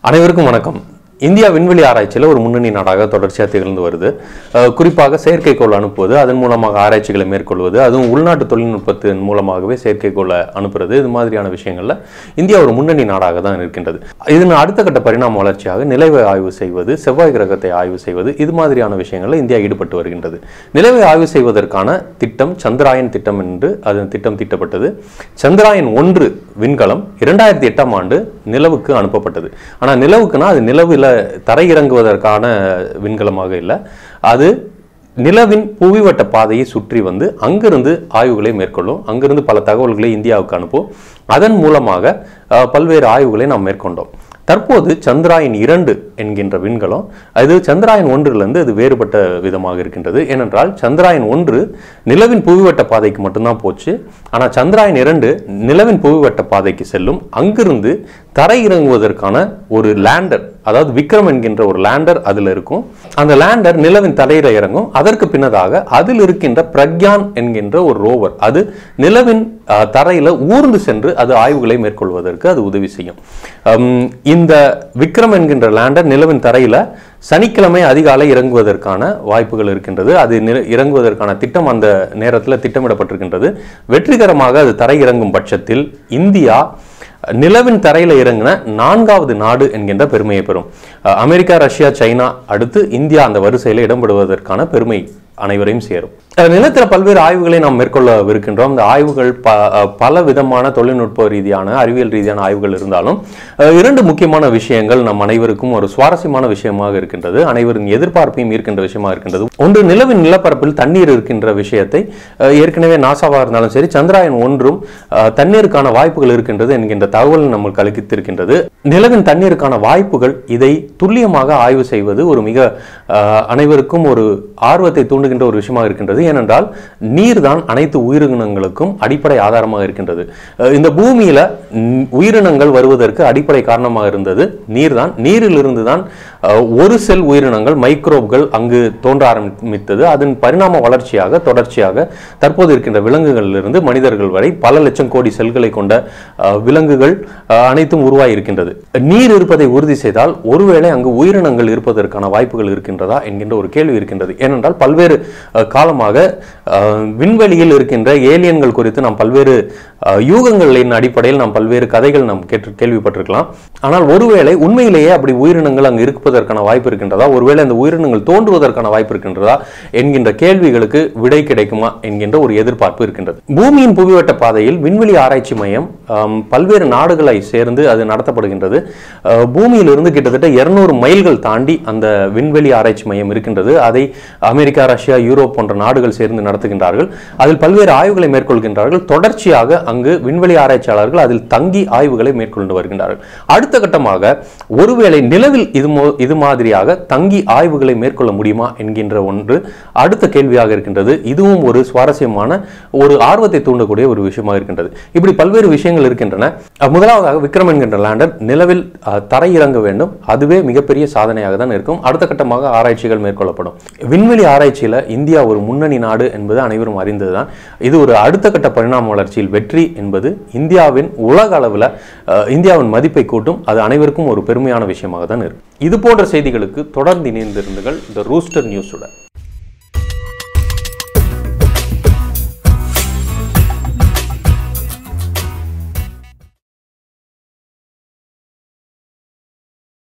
அனைவருக்கும் வணக்கம் இந்தியா விண்வெளி ஆராய்ச்சியில் ஒரு முன்னணி நாடாக தொடர்ச்சியாக திகழ்ந்து வருது அஹ் குறிப்பாக செயற்கைக்கோள் அனுப்புவது அதன் மூலமாக ஆராய்ச்சிகளை மேற்கொள்வது அதுவும் உள்நாட்டு தொழில்நுட்பத்தின் மூலமாகவே செயற்கைக்கோளை அனுப்புறது இது மாதிரியான விஷயங்களில் இந்தியா ஒரு முன்னணி நாடாக தான் இருக்கின்றது இதன் அடுத்த கட்ட பரிணாம வளர்ச்சியாக நிலவை ஆய்வு செய்வது செவ்வாய் கிரகத்தை ஆய்வு செய்வது இது மாதிரியான விஷயங்களில் இந்தியா ஈடுபட்டு வருகின்றது நிலவை ஆய்வு செய்வதற்கான திட்டம் சந்திராயன் திட்டம் என்று அதன் திட்டம் தீட்டப்பட்டது சந்திராயன் ஒன்று விண்கலம் இரண்டாயிரத்தி எட்டாம் ஆண்டு நிலவுக்கு அனுப்பப்பட்டது ஆனால் நிலவுக்குன்னா அது நிலவில் தரையிறங்குவதற்கான விண்கலமாக இல்லை அது நிலவின் புவிவட்ட பாதையை சுற்றி வந்து அங்கிருந்து ஆய்வுகளை மேற்கொள்ளும் அங்கிருந்து பல தகவல்களை இந்தியாவுக்கு அனுப்பும் அதன் மூலமாக அஹ், பல்வேறு ஆய்வுகளை நாம் மேற்கொண்டோம் தற்போது சந்திராயன் இரண்டு என்கின்ற விண்கலம் அது சந்திராயன் ஒன்றிலிருந்து அது வேறுபட்ட விதமாக இருக்கின்றது ஏனென்றால் சந்திராயன் ஒன்று நிலவின் புவிவட்ட பாதைக்கு மட்டும்தான் போச்சு ஆனால் சந்திராயன் இரண்டு நிலவின் புவிவட்ட பாதைக்கு செல்லும் அங்கிருந்து தரை இறங்குவதற்கான ஒரு லேண்டர் அதாவது விக்ரம் என்கின்ற ஒரு லேண்டர் அதில் இருக்கும் அந்த லேண்டர் நிலவின் தலையில இறங்கும் அதற்கு பின்னதாக அதில் இருக்கின்ற பிரக்யான் என்கின்ற ஒரு ரோவர் அது நிலவின் அஹ், தரையில ஊர்ந்து சென்று அது ஆய்வுகளை மேற்கொள்வதற்கு அது உதவி செய்யும் ஹம், இந்த விக்ரம் என்கின்ற லேண்டர் நிலவின் தரையில சனிக்கிழமை அதிகாலை இறங்குவதற்கான வாய்ப்புகள் இருக்கின்றது அது நில- இறங்குவதற்கான திட்டம் அந்த நேரத்தில் திட்டமிடப்பட்டிருக்கின்றது வெற்றிகரமாக அது தரை இறங்கும் பட்சத்தில் இந்தியா நிலவின் தரையில இறங்கின நான்காவது நாடு என்கின்ற பெருமையை பெறும் அஹ் அமெரிக்கா ரஷ்யா சைனா அடுத்து இந்தியா அந்த வரிசையில் இடம்பெறுவதற்கான பெருமை அனைவரையும் சேரும் அஹ் நிலத்துல பல்வேறு ஆய்வுகளை நாம் மேற்கொள்ளவிருக்கின்றோம் இந்த ஆய்வுகள் ப அஹ் பல விதமான தொழில்நுட்ப ரீதியான அறிவியல் ரீதியான ஆய்வுகள் இருந்தாலும் அஹ் இரண்டு முக்கியமான விஷயங்கள் நம் அனைவருக்கும் ஒரு சுவாரஸ்யமான விஷயமாக இருக்கின்றது அனைவரின் எதிர்பார்ப்பையும் ஈர்க்கின்ற விஷயமாக இருக்கின்றது ஒன்று நிலவின் நிலப்பரப்பில் தண்ணீர் இருக்கின்ற விஷயத்தை அஹ் ஏற்கனவே நாசாவாக இருந்தாலும் சரி சந்திராயன் ஒன்றும் அஹ் தண்ணீருக்கான வாய்ப்புகள் இருக்கின்றது என்கின்ற தகவல் நம்மளுக்கு அளித்திருக்கின்றது நிலவின் தண்ணீருக்கான வாய்ப்புகள் இதை துல்லியமாக ஆய்வு செய்வது ஒரு மிக அஹ், அனைவருக்கும் ஒரு ஆர்வத்தை தூண்டுகின்ற ஒரு விஷயமாக இருக்கின்றது ஏனென்றால் நீர் தான் அனைத்து உயிரினங்களுக்கும் அடிப்படை ஆதாரமாக இருக்கின்றது அஹ், இந்த பூமியில ம், உயிரினங்கள் வருவதற்கு அடிப்படை காரணமாக இருந்தது நீர் தான் நீரிலிருந்து தான் அஹ், ஒரு செல் உயிரினங்கள் மைக்ரோப்கள் அங்கு தோன்ற ஆரம்பித்தது அதன் பரிணாம வளர்ச்சியாக தொடர்ச்சியாக தற்போது இருக்கின்ற விலங்குகளிலிருந்து மனிதர்கள் வரை பல லட்சம் கோடி செல்களை கொண்ட அஹ், விலங்குகள் அஹ், அனைத்தும் உருவாகி இருக்கின்றது நீர் இருப்பதை உறுதி செய்தால் ஒருவேளை அங்கு உயிரினங்கள் இருப்பதற்கான வாய்ப்புகள் இருக்கின்றதா என்கின்ற ஒரு கேள்வி இருக்கின்றது ஏனென்றால் பல்வேறு அஹ், காலமாக அஹ், விண்வெளியில் இருக்கின்ற ஏலியன்கள் குறித்து நாம் பல்வேறு அஹ், யூகங்களின் அடிப்படையில் நாம் பல்வேறு கதைகள் நாம் கேட்டு கேள்விப்பட்டிருக்கலாம் ஆனால் ஒருவேளை உண்மையிலேயே அப்படி உயிரினங்கள் அங்கு இருப்பதற்கான வாய்ப்பு இருக்கின்றதா ஒருவேளை அந்த உயிரினங்கள் தோன்றுவதற்கான வாய்ப்பு இருக்கின்றதா என்கின்ற கேள்விகளுக்கு விடை கிடைக்குமா என்கின்ற ஒரு எதிர்பார்ப்பு இருக்கின்றது பூமியின் புவிவட்ட பாதையில் விண்வெளி ஆராய்ச்சி மையம் ஆம், பல்வேறு நாடுகளை சேர்ந்து அது நடத்தப்படுகின்றது அஹ், பூமியிலிருந்து கிட்டத்தட்ட இருநூறு மைல்கள் தாண்டி அந்த விண்வெளி ஆராய்ச்சி மையம் இருக்கின்றது அதை அமெரிக்கா ரஷ்யா யூரோப் போன்ற நாடுகள் சேர்ந்து நடத்துகின்றார்கள் அதில் பல்வேறு ஆய்வுகளை மேற்கொள்கின்றார்கள் தொடர்ச்சியாக அங்கு விண்வெளி ஆராய்ச்சியாளர்கள் அதில் தங்கி ஆய்வுகளை மேற்கொண்டு வருகின்றார்கள் அடுத்த கட்டமாக ஒருவேளை நிலவில் இது மோ இது மாதிரியாக தங்கி ஆய்வுகளை மேற்கொள்ள முடியுமா என்கின்ற ஒன்று அடுத்த கேள்வியாக இருக்கின்றது இதுவும் ஒரு சுவாரஸ்யமான ஒரு ஆர்வத்தை தூண்டக்கூடிய ஒரு விஷயமாக இருக்கின்றது இப்படி பல்வேறு விஷயங்கள் இருக்கின்றன அஹ் முதலாவதாக விக்ரம் என்கின்ற லேண்டர் நிலவில் அஹ், தரையிறங்க வேண்டும் அதுவே மிகப்பெரிய சாதனையாக தான் இருக்கும் அடுத்த கட்டமாக ஆராய்ச்சிகள் மேற்கொள்ளப்படும் விண்வெளி ஆராய்ச்சியில் இந்தியா ஒரு முன்னணி நாடு என்பது அனைவரும் அறிந்ததுதான் இது ஒரு அடுத்த கட்ட பரிணாம வளர்ச்சியில் வெற்றி என்பது இந்தியாவின் உலக அளவில் அஹ், இந்தியாவின் மதிப்பை கூட்டும் அது அனைவருக்கும் ஒரு பெருமையான விஷயமாக தான் இருக்கும் இது போன்ற செய்திகளுக்கு தொடர்ந்து இணைந்திருந்துகள் த ரூஸ்டர் நியூஸுடன்